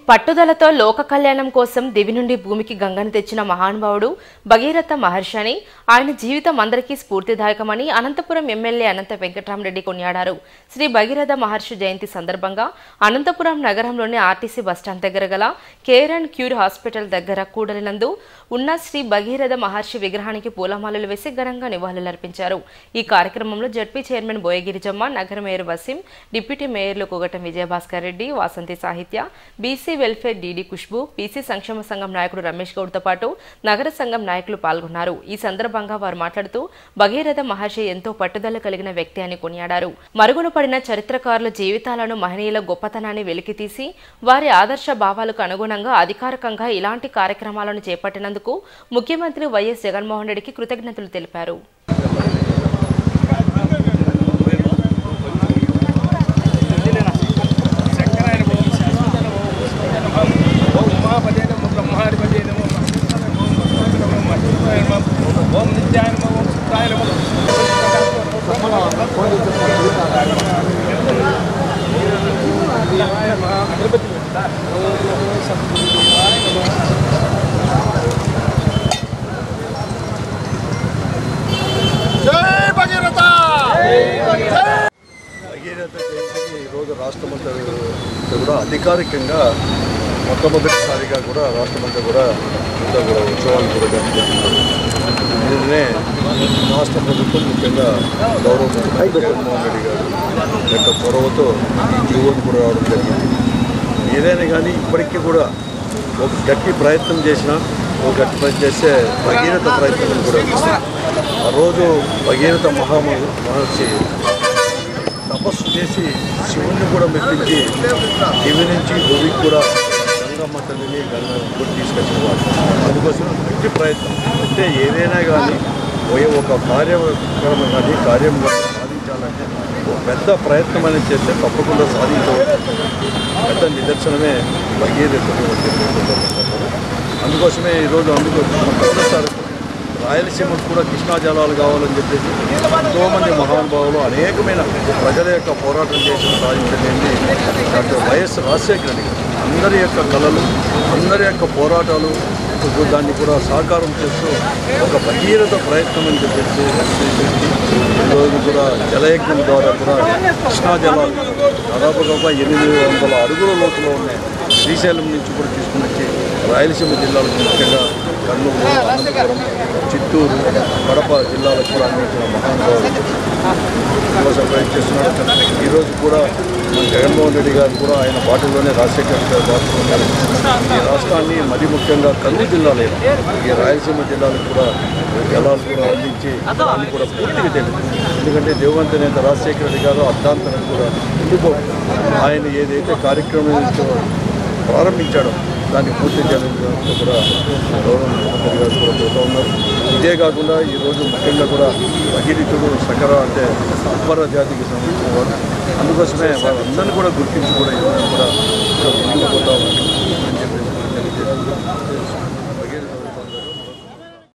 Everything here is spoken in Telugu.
పట్టుదలతో లోక కళ్యాణం కోసం దివి నుండి భూమికి గంగను తెచ్చిన మహానుభావుడు భగీరథ మహర్షి అని ఆయన జీవితం అందరికీ స్ఫూర్తిదాయకమని అనంతపురం ఎమ్మెల్యే అనంత వెంకటరామరెడ్డి కొనియాడారు శ్రీ భగీరథ మహర్షి జయంతి సందర్భంగా అనంతపురం నగరంలోని ఆర్టీసీ బస్టాండ్ దగ్గర గల కేర్ అండ్ క్యూర్ హాస్పిటల్ దగ్గర కూడలినందు ఉన్న శ్రీ భగీరథ మహర్షి విగ్రహానికి పూలమాలలు వేసి ఘనంగా నివాళులర్పించారు ఈ కార్యక్రమంలో జడ్పీ చైర్మన్ బోయగిరిజమ్మ నగర మేయర్ వసీం డిప్యూటీ మేయర్లు Kogatam Vijayabhaskar Reddy Vasanthi Sahitya BC welfare DD Khushbu BC సంక్షేమ సంఘం నాయకుడు రమేష్ గౌడ్తో పాటు నగర సంఘం నాయకులు పాల్గొన్నారు ఈ సందర్భంగా వారు మాట్లాడుతూ భగీరథ మహర్షి ఎంతో పట్టుదల కలిగిన వ్యక్తి అని కొనియాడారు మరుగున పడిన చరిత్రకారుల జీవితాలను మహనీయుల గొప్పతనాన్ని వెలికితీసి వారి ఆదర్శ భావాలకు అనుగుణంగా అధికారికంగా ఇలాంటి కార్యక్రమాలను చేపట్టినందుకు ముఖ్యమంత్రి వైఎస్ జగన్మోహన్ రెడ్డికి కృతజ్ఞతలు తెలిపారు ఓం నిత్యాయ నమః ఓం సుత్రాయ నమః జై భగీరథ భగీరథ జయంతిని ఈరోజు రాష్ట్రమంతా కూడా అధికారికంగా మొట్టమొదటిసారిగా కూడా రాష్ట్రమంతా కూడా అంతా కూడా ఉత్సవాలు కూడా జరుపుకుంటున్నారు దీనినే రాష్ట్ర ప్రభుత్వం ముఖ్యంగా గౌరవ ముఖ్యమంత్రి జగన్మోహన్ రెడ్డి గారు యొక్క చొరవతో ఈ జీవోని కూడా రావడం జరిగింది ఏదైనా కానీ ఇప్పటికీ కూడా ఒక గట్టి ప్రయత్నం చేసినా ఒక గట్టి ప్రయత్నం చేస్తే భగీరథ ప్రయత్నం కూడా ఉంది. ఆ రోజు భగీరథ మహామ మహర్షి తపస్సు చేసి శివుణ్ణి కూడా మెప్పించి దివి నుంచి భూమికి కూడా గంగమ్మ తల్లిని గంగ కూడా తీసుకొచ్చిన వాడు అందుకోసం గట్టి ప్రయత్నం అంటే ఏదైనా కానీ పోయే ఒక కార్యక్రమం కానీ కార్యం కానీ సాధించాలంటే ఒక పెద్ద ప్రయత్నం అనేది చేస్తే తప్పకుండా సాధించవచ్చు పెద్ద నిదర్శనమే భగీరథ అందుకోసమే ఈరోజు అందుకు మొట్టమొదటిసారి రాయలసీమకు కూడా కృష్ణా జలాలు కావాలని చెప్పేసి ఎంతోమంది మహానుభావులు అనేకమైన ప్రజల యొక్క పోరాటం చేసిన సాధించలేని డాక్టర్ వైఎస్ రాజశేఖర రెడ్డి గారు అందరి యొక్క కళలు అందరి యొక్క పోరాటాలు దాన్ని కూడా సాకారం చేస్తూ ఒక భగీరథ ప్రయత్నం అని చెప్పేసి ఈరోజు కూడా జలయజ్ఞం ద్వారా కూడా కృష్ణా జలాలు దాదాపుగా ఒక ఎనిమిది వందల అడుగుల లోతులో ఉన్నాయి శ్రీశైలం నుంచి కూడా తీసుకుని వచ్చి రాయలసీమ జిల్లాలకు ముఖ్యంగా కర్నూలు అనంతపురం చిత్తూరు కడప జిల్లాలకు కూడా అందించిన మహానుభావులు కోసం ప్రయత్నిస్తున్నారు ఈరోజు కూడా మన జగన్మోహన్ రెడ్డి గారు కూడా ఆయన బాటలోనే రాజశేఖర్ గారి బాటలోనే ఈ రాష్ట్రాన్ని మరి ముఖ్యంగా కర్నూలు జిల్లాలో ఈ రాయలసీమ జిల్లాలకు కూడా జలాలు కూడా అందించి దాన్ని కూడా పూర్తిగా తెలియదు ఎందుకంటే దేవంత నేత రాజశేఖర రెడ్డి గారు అర్ధాంతరం కూడా ఉండిపో ఆయన ఏదైతే కార్యక్రమం ప్రారంభించాడో దాన్ని పూర్తి చేయడంలో కూడా గౌరవ ముఖ్యమంత్రి గారు కూడా పోతూ ఉన్నారు ఇదే కాకుండా ఈరోజు ముఖ్యంగా కూడా భగీరథుడు సకర అంటే అప్పర జాతికి సంబంధించిన వాడు అందుకోసమే వాళ్ళందరినీ కూడా గుర్తించి కూడా ఈరోజు కూడా ఇక్కడ ముందుకు పోతా ఉన్నారు